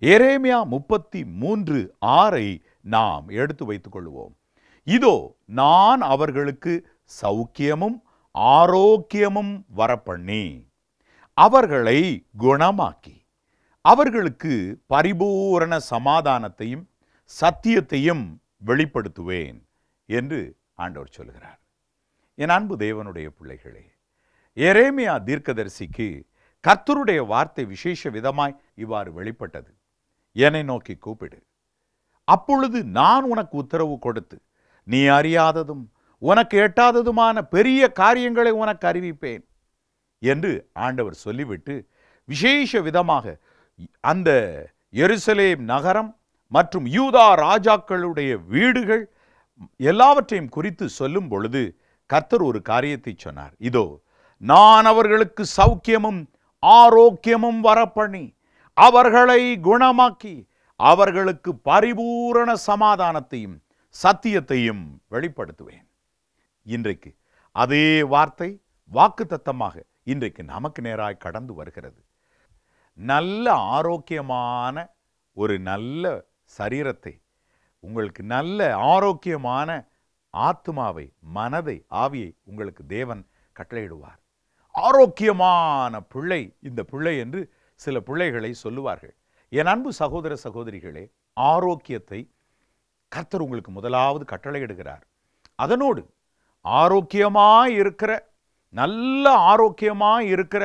எரேமியா முப்பத்தி மூன்று ஆறை நாம் எடுத்து வைத்துக் கொள்வோம் இதோ நான் அவர்களுக்கு சௌக்கியமும் ஆரோக்கியமும் வரப்பண்ணி அவர்களை குணமாக்கி அவர்களுக்கு பரிபூரண சமாதானத்தையும் சத்தியத்தையும் வெளிப்படுத்துவேன் என்று ஆண்டவர் சொல்கிறார் என் அன்பு தேவனுடைய பிள்ளைகளே எரேமியா தீர்க்கதரிசிக்கு கர்த்தருடைய வார்த்தை விசேஷ விதமாய் இவ்வாறு வெளிப்பட்டது என்னை நோக்கி கூப்பிடு அப்பொழுது நான் உனக்கு உத்தரவு கொடுத்து நீ அறியாததும் உனக்கு எட்டாததுமான பெரிய காரியங்களை உனக்கு அறிவிப்பேன் என்று ஆண்டவர் சொல்லிவிட்டு விசேஷ விதமாக அந்த எருசலேம் நகரம் மற்றும் யூதா ராஜாக்களுடைய வீடுகள் எல்லாவற்றையும் குறித்து சொல்லும் பொழுது கர்த்தர் ஒரு காரியத்தை சொன்னார் இதோ நான் அவர்களுக்கு சௌக்கியமும் ஆரோக்கியமும் வரப்பண்ணி அவர்களை குணமாக்கி அவர்களுக்கு பரிபூரண சமாதானத்தையும் சத்தியத்தையும் வெளிப்படுத்துவேன் இன்றைக்கு அதே வார்த்தை வாக்குத்தத்தமாக இன்றைக்கு நமக்கு நேராய் கடந்து வருகிறது நல்ல ஆரோக்கியமான ஒரு நல்ல சரீரத்தை உங்களுக்கு நல்ல ஆரோக்கியமான ஆத்மாவை மனதை ஆவியை உங்களுக்கு தேவன் கட்டளையிடுவார் ஆரோக்கியமான பிள்ளை இந்த பிள்ளை என்று சில பிள்ளைகளை சொல்லுவார்கள் என் அன்பு சகோதர சகோதரிகளே ஆரோக்கியத்தை கர்த்தர் உங்களுக்கு முதலாவது கட்டளையிடுகிறார் அதனோடு ஆரோக்கியமாய் இருக்கிற நல்ல ஆரோக்கியமாய் இருக்கிற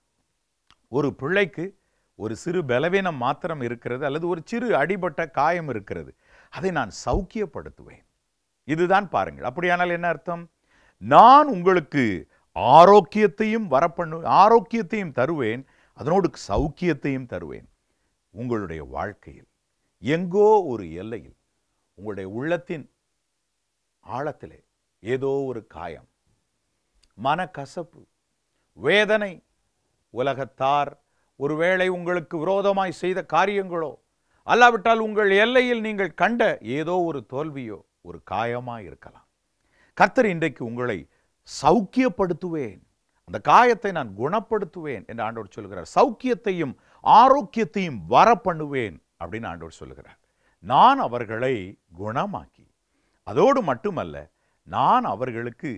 ஒரு பிள்ளைக்கு ஒரு சிறு பலவீனம் மாத்திரம் இருக்கிறது அல்லது ஒரு சிறு அடிபட்ட காயம் இருக்கிறது அதை நான் சௌக்கியப்படுத்துவேன் இதுதான் பாருங்கள் அப்படியானால் என்ன அர்த்தம் நான் உங்களுக்கு ஆரோக்கியத்தையும் வரப்பண்ணு ஆரோக்கியத்தையும் தருவேன் அதனோடு சௌக்கியத்தையும் தருவேன் உங்களுடைய வாழ்க்கையில் எங்கோ ஒரு எல்லையில் உங்களுடைய உள்ளத்தின் ஆழத்திலே ஏதோ ஒரு காயம் மனக்கசப்பு வேதனை உலகத்தார் ஒருவேளை உங்களுக்கு விரோதமாய் செய்த காரியங்களோ அல்லாவிட்டால் உங்கள் எல்லையில் நீங்கள் கண்ட ஏதோ ஒரு தோல்வியோ ஒரு காயமாய் இருக்கலாம் கர்த்தர் இன்றைக்கு உங்களை சௌக்கியப்படுத்துவேன் அந்த காயத்தை நான் குணப்படுத்துவேன் என்று ஆண்டவர் சொல்கிறார் சௌக்கியத்தையும் ஆரோக்கியத்தையும் வர பண்ணுவேன் அப்படின்னு ஆண்டவர் சொல்லுகிறார் நான் அவர்களை குணமாக்கி அதோடு மட்டுமல்ல நான் அவர்களுக்கு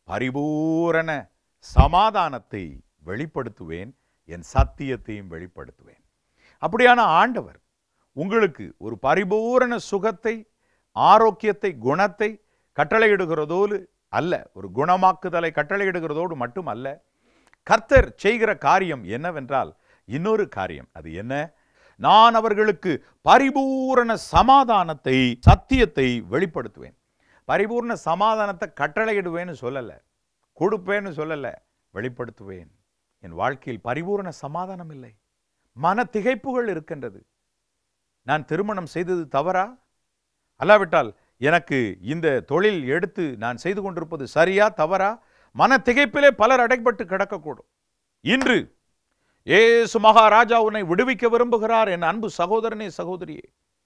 பரிபூரண சமாதானத்தை வெளிப்படுத்துவேன் என் சத்தியத்தையும் வெளிப்படுத்துவேன் அப்படியான ஆண்டவர் உங்களுக்கு ஒரு பரிபூரண சுகத்தை ஆரோக்கியத்தை குணத்தை கட்டளையிடுகிறதோடு அல்ல ஒரு குணமாக்குதலை கட்டளையிடுகிறதோடு மட்டுமல்ல கர்த்தர் செய்கிற காரியம் என்னவென்றால் இன்னொரு காரியம் அது என்ன நான் அவர்களுக்கு பரிபூரண சமாதானத்தை சத்தியத்தை வெளிப்படுத்துவேன் பரிபூர்ண சமாதானத்தை கட்டளையிடுவேன்னு சொல்லலை கொடுப்பேன்னு சொல்லலை வெளிப்படுத்துவேன் என் வாழ்க்கையில் பரிபூரண சமாதானம் இல்லை மன திகைப்புகள் இருக்கின்றது நான் திருமணம் செய்தது தவறா அல்லாவிட்டால் எனக்கு இந்த தொழில் எடுத்து நான் செய்து கொண்டிருப்பது சரியா தவறா மன திகைப்பிலே பலர் அடைப்பட்டு கிடக்கக்கூடும் இன்று ஏசு மகாராஜா உன்னை விடுவிக்க விரும்புகிறார் என் அன்பு சகோதரனே சகோதரியே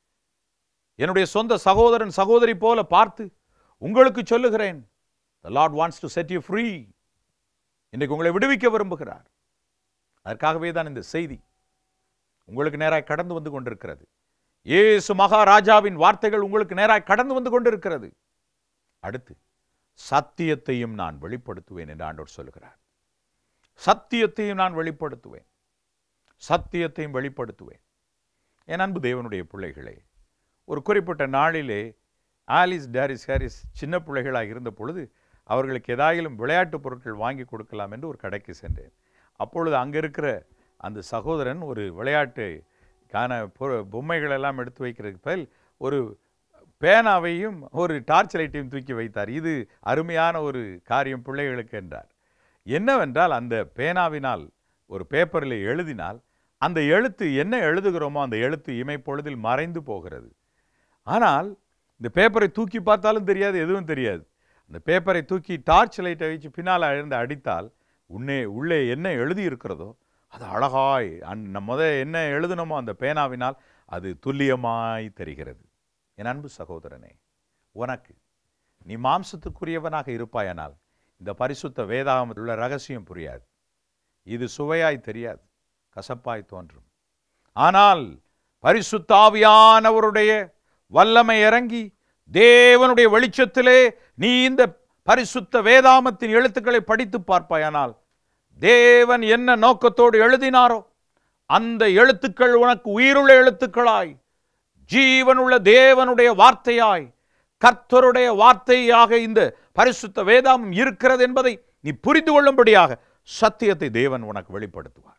என்னுடைய சொந்த சகோதரன் சகோதரி போல பார்த்து உங்களுக்கு சொல்லுகிறேன் the lord wants to set you free இன்றைக்கு உங்களை விடுவிக்க விரும்புகிறார் அதற்காகவே தான் இந்த செய்தி உங்களுக்கு நேராய் கடந்து வந்து கொண்டிருக்கிறது இயேசு மகாராஜாவின் வார்த்தைகள் உங்களுக்கு நேராய் கடந்து வந்து கொண்டிருக்கிறது அடுத்து சத்தியத்தையும் நான் வெளிப்படுத்துவேன் என்று ஆண்டவர் சொல்லுகிறார் சத்தியத்தையும் நான் வெளிப்படுத்துவேன் சத்தியத்தையும் வெளிப்படுத்துவேன் என் அன்பு தேவனுடைய பிள்ளைகளே ஒரு குறிப்பிட்ட நாளிலே ஆலிஸ் டேரிஸ் ஹாரிஸ் சின்ன பிள்ளைகளாக இருந்த பொழுது அவர்களுக்கு ஏதாயிலும் விளையாட்டுப் பொருட்கள் வாங்கி கொடுக்கலாம் என்று ஒரு கடைக்கு சென்றேன் அப்பொழுது அங்கே இருக்கிற அந்த சகோதரன் ஒரு விளையாட்டு கான பொ- பொம்மைகள் எல்லாம் எடுத்து வைக்கிறதுக்கு பதில் ஒரு பேனாவையும் ஒரு டார்ச் லைட்டையும் தூக்கி வைத்தார் இது அருமையான ஒரு காரியம் பிள்ளைகளுக்கு என்றார் என்னவென்றால் அந்த பேனாவினால் ஒரு பேப்பரில் எழுதினால் அந்த எழுத்து என்ன எழுதுகிறோமோ அந்த எழுத்து இமைப்பொழுதில் மறைந்து போகிறது ஆனால் இந்த பேப்பரை தூக்கி பார்த்தாலும் தெரியாது எதுவும் தெரியாது அந்த பேப்பரை தூக்கி டார்ச் லைட்டை வச்சு பின்னால் இருந்து அடித்தால் உன்னே உள்ளே என்ன எழுதி இருக்கிறதோ அது அழகாய் அந் நம்ம முத என்ன எழுதணுமோ அந்த பேனாவினால் அது துல்லியமாய் தெரிகிறது என் அன்பு சகோதரனே உனக்கு நீ மாம்சத்துக்குரியவனாக இருப்பாயானால் இந்த பரிசுத்த வேதாகமத்தில் உள்ள ரகசியம் புரியாது இது சுவையாய் தெரியாது கசப்பாய் தோன்றும் ஆனால் பரிசுத்தாவியானவருடைய வல்லமை இறங்கி தேவனுடைய வெளிச்சத்திலே நீ இந்த பரிசுத்த வேதாமத்தின் எழுத்துக்களை படித்து பார்ப்பாயானால் தேவன் என்ன நோக்கத்தோடு எழுதினாரோ அந்த எழுத்துக்கள் உனக்கு உயிருள்ள எழுத்துக்களாய் ஜீவனுள்ள தேவனுடைய வார்த்தையாய் கர்த்தருடைய வார்த்தையாக இந்த பரிசுத்த வேதாமம் இருக்கிறது என்பதை நீ புரிந்து கொள்ளும்படியாக சத்தியத்தை தேவன் உனக்கு வெளிப்படுத்துவார்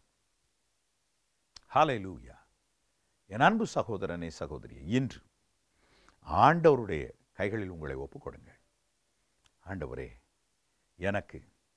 ஹalleluya என் அன்பு சகோதரனே சகோதரியே இன்று ஆண்டவருடைய கைகளில் உங்களை ஒப்புக் கொடுங்கள் ஆண்டவரே எனக்கு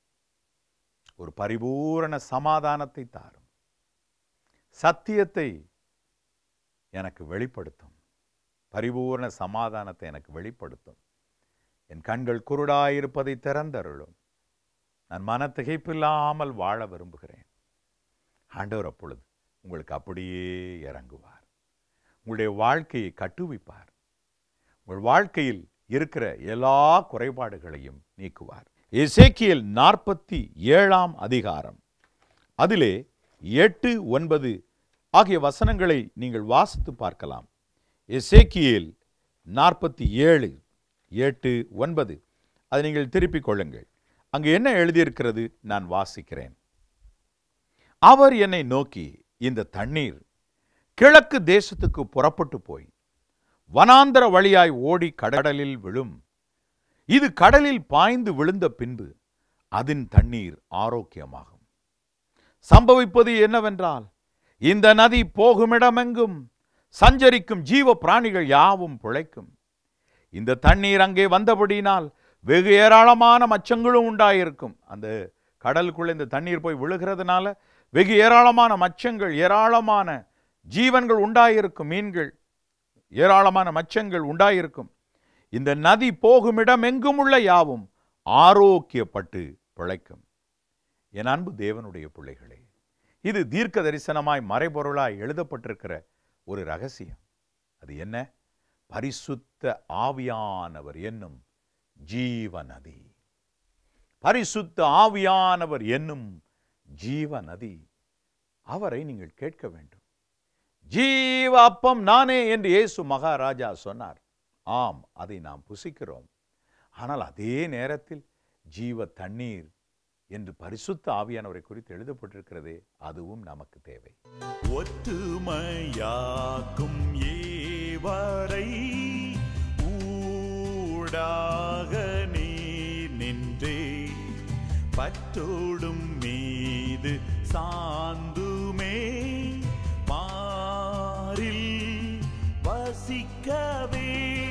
ஒரு பரிபூரண சமாதானத்தை தாரும் சத்தியத்தை எனக்கு வெளிப்படுத்தும் பரிபூரண சமாதானத்தை எனக்கு வெளிப்படுத்தும் என் கண்கள் குருடாயிருப்பதை திறந்தருளும் நான் மனத்திகைப்பில்லாமல் வாழ விரும்புகிறேன் ஆண்டவர் அப்பொழுது உங்களுக்கு அப்படியே இறங்குவார் உங்களுடைய வாழ்க்கையை கட்டுவிப்பார் உங்கள் வாழ்க்கையில் இருக்கிற எல்லா குறைபாடுகளையும் நீக்குவார் எசேக்கியல் நாற்பத்தி ஏழாம் அதிகாரம் அதிலே எட்டு ஒன்பது ஆகிய வசனங்களை நீங்கள் வாசித்து பார்க்கலாம் எசேக்கியேல் நாற்பத்தி ஏழு எட்டு ஒன்பது அதை நீங்கள் திருப்பிக் கொள்ளுங்கள் அங்கு என்ன எழுதியிருக்கிறது நான் வாசிக்கிறேன் அவர் என்னை நோக்கி இந்த தண்ணீர் கிழக்கு தேசத்துக்கு புறப்பட்டு போய் வனாந்தர வழியாய் ஓடி கடலில் விழும் இது கடலில் பாய்ந்து விழுந்த பின்பு அதன் தண்ணீர் ஆரோக்கியமாகும் சம்பவிப்பது என்னவென்றால் இந்த நதி போகுமிடமெங்கும் சஞ்சரிக்கும் ஜீவ பிராணிகள் யாவும் பிழைக்கும் இந்த தண்ணீர் அங்கே வந்தபடியினால் வெகு ஏராளமான மச்சங்களும் உண்டாயிருக்கும் அந்த கடலுக்குள்ள இந்த தண்ணீர் போய் விழுகிறதுனால வெகு ஏராளமான மச்சங்கள் ஏராளமான ஜீவன்கள் உண்டாயிருக்கும் மீன்கள் ஏராளமான மச்சங்கள் உண்டாயிருக்கும் இந்த நதி போகும் இடம் எங்கும் உள்ள யாவும் ஆரோக்கியப்பட்டு பிழைக்கும் என் அன்பு தேவனுடைய பிள்ளைகளே இது தீர்க்க தரிசனமாய் மறைபொருளாய் எழுதப்பட்டிருக்கிற ஒரு ரகசியம் அது என்ன பரிசுத்த ஆவியானவர் என்னும் ஜீவ நதி பரிசுத்த ஆவியானவர் என்னும் ஜீவ நதி அவரை நீங்கள் கேட்க வேண்டும் ஜீவ அப்பம் நானே என்று இயேசு மகாராஜா சொன்னார் ஆம் அதை நாம் புசிக்கிறோம் ஆனால் அதே நேரத்தில் ஜீவ தண்ணீர் என்று பரிசுத்த ஆவியானவரை குறித்து எழுதப்பட்டிருக்கிறதே அதுவும் நமக்கு தேவை ஒற்றுமையாக்கும் ஏவரை ஊடாக நீ நின்றே பற்றோடும் மீது சாந்துமே மாறில் வசிக்கவே